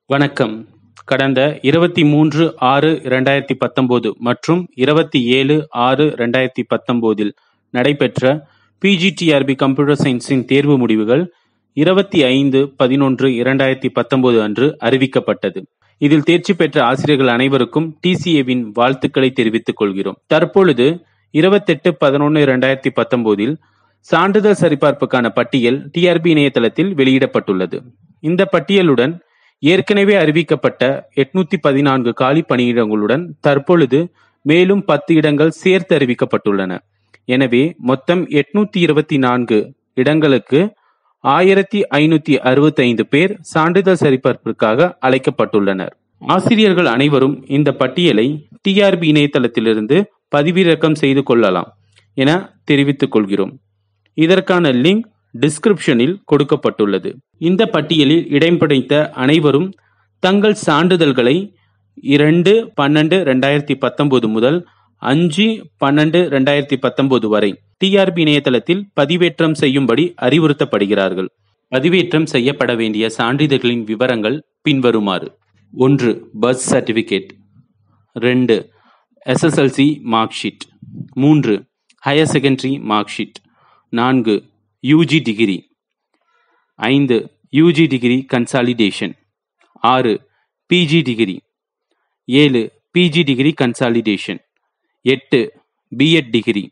வணக்கம் கடந்த இருபத்தி மூன்று ஆறு இரண்டாயிரத்தி பத்தொன்பது மற்றும் இருபத்தி ஏழு ஆறு இரண்டாயிரத்தி பத்தொன்பதில் நடைபெற்ற பிஜிடிஆர்பி கம்ப்யூட்டர் சயின்ஸின் தேர்வு முடிவுகள் இருபத்தி ஐந்து பதினொன்று இரண்டாயிரத்தி பத்தொன்பது அன்று அறிவிக்கப்பட்டது இதில் தேர்ச்சி பெற்ற ஆசிரியர்கள் அனைவருக்கும் டிசிஏவின் வாழ்த்துக்களை தெரிவித்துக் கொள்கிறோம் தற்பொழுது இருபத்தெட்டு பதினொன்று இரண்டாயிரத்தி பத்தொன்பதில் சான்றிதழ் சரிபார்ப்புக்கான பட்டியல் டிஆர்பி இணையதளத்தில் வெளியிடப்பட்டுள்ளது இந்த பட்டியலுடன் ஏற்கனவே அறிவிக்கப்பட்ட எட்நூத்தி பதினான்கு காலி பணியிடங்களுடன் தற்பொழுது மேலும் பத்து இடங்கள் சேர்த்து அறிவிக்கப்பட்டுள்ளன எனவே மொத்தம் எட்நூத்தி இருபத்தி நான்கு இடங்களுக்கு ஆயிரத்தி ஐநூத்தி அறுபத்தி ஐந்து பேர் சான்றிதழ் சரிபார்ப்பிற்காக அழைக்கப்பட்டுள்ளனர் ஆசிரியர்கள் அனைவரும் இந்த பட்டியலை டிஆர்பி இணையதளத்திலிருந்து பதிவிறக்கம் செய்து கொள்ளலாம் என தெரிவித்துக் கொள்கிறோம் இதற்கான லிங்க் டிஸ்கிரிப்ஷனில் கொடுக்கப்பட்டுள்ளது இந்த பட்டியலில் இடம் பிடித்த அனைவரும் தங்கள் சான்றிதழ்களை இரண்டு பன்னெண்டு ரெண்டாயிரத்தி பத்தொன்பது முதல் அஞ்சு பன்னெண்டு ரெண்டாயிரத்தி பத்தொன்பது வரை டிஆர்பி இணையதளத்தில் பதிவேற்றம் செய்யும்படி அறிவுறுத்தப்படுகிறார்கள் பதிவேற்றம் செய்யப்பட வேண்டிய சான்றிதழ்களின் விவரங்கள் பின்வருமாறு ஒன்று பர்த் சர்டிபிகேட் ரெண்டு எஸ்எஸ்எல்சி மார்க் ஷீட் மூன்று ஹையர் செகண்டரி மார்க் ஷீட் நான்கு யூஜி டிகிரி ஐந்து யூஜி டிகிரி கன்சாலிடேஷன் ஆறு பிஜி டிகிரி ஏழு பிஜி டிகிரி கன்சாலிடேஷன் எட்டு பிஎட் டிகிரி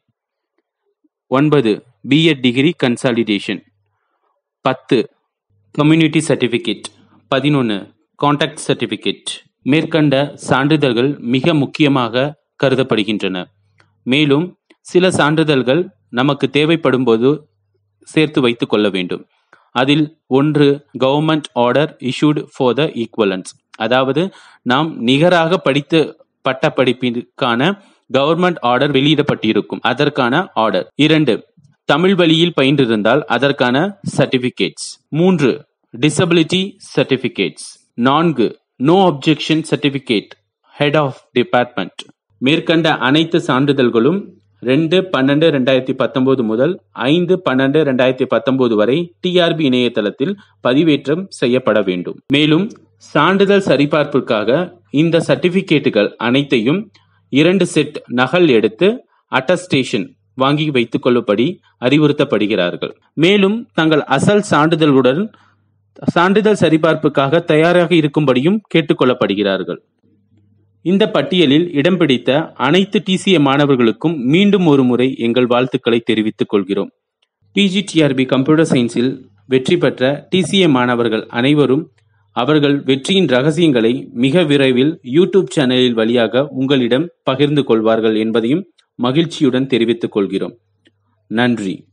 ஒன்பது பிஎட் டிகிரி கன்சாலிடேஷன் பத்து கம்யூனிட்டி சர்டிஃபிகேட் பதினொன்று கான்டாக்ட் சர்டிஃபிகேட் மேற்கண்ட சான்றிதழ்கள் மிக முக்கியமாக கருதப்படுகின்றன மேலும் சில சான்றிதழ்கள் நமக்கு தேவைப்படும் போது சேர்த்து வைத்துக் கொள்ள வேண்டும் அதில் ஒன்று government order issued for the equivalence அதாவது நாம் நிகராக படித்து பட்ட படிப்பிற்கான கவர்மெண்ட் ஆர்டர் வெளியிடப்பட்டிருக்கும் அதற்கான ஆர்டர் இரண்டு தமிழ் வழியில் பயின்றிருந்தால் அதற்கான சர்டிபிகேட்ஸ் மூன்று டிசபிலிட்டி சர்டிபிகேட்ஸ் நான்கு no objection certificate head of department மேற்கண்ட அனைத்து சான்றிதழ்களும் ரெண்டு பன்னெண்டு ரெண்டாயிரத்தி பத்தொன்பது முதல் ஐந்து பன்னெண்டு ரெண்டாயிரத்தி பத்தொன்பது வரை டிஆர்பி இணையதளத்தில் பதிவேற்றம் செய்யப்பட வேண்டும் மேலும் சான்றிதழ் சரிபார்ப்பிற்காக இந்த சர்டிபிகேட்டுகள் அனைத்தையும் இரண்டு செட் நகல் எடுத்து அட்டஸ்டேஷன் வாங்கி வைத்துக் கொள்ளும்படி அறிவுறுத்தப்படுகிறார்கள் மேலும் தங்கள் அசல் சான்றிதழ்களுடன் சான்றிதழ் சரிபார்ப்புக்காக தயாராக இருக்கும்படியும் கேட்டுக்கொள்ளப்படுகிறார்கள் இந்த பட்டியலில் இடம் பிடித்த அனைத்து டிசிஏ மாணவர்களுக்கும் மீண்டும் ஒரு முறை எங்கள் வாழ்த்துக்களை தெரிவித்துக் கொள்கிறோம் பிஜிடிஆர்பி கம்ப்யூட்டர் சயின்ஸில் வெற்றி பெற்ற டிசிஏ மாணவர்கள் அனைவரும் அவர்கள் வெற்றியின் ரகசியங்களை மிக விரைவில் யூடியூப் சேனலில் வழியாக உங்களிடம் பகிர்ந்து கொள்வார்கள் என்பதையும் மகிழ்ச்சியுடன் தெரிவித்துக் கொள்கிறோம் நன்றி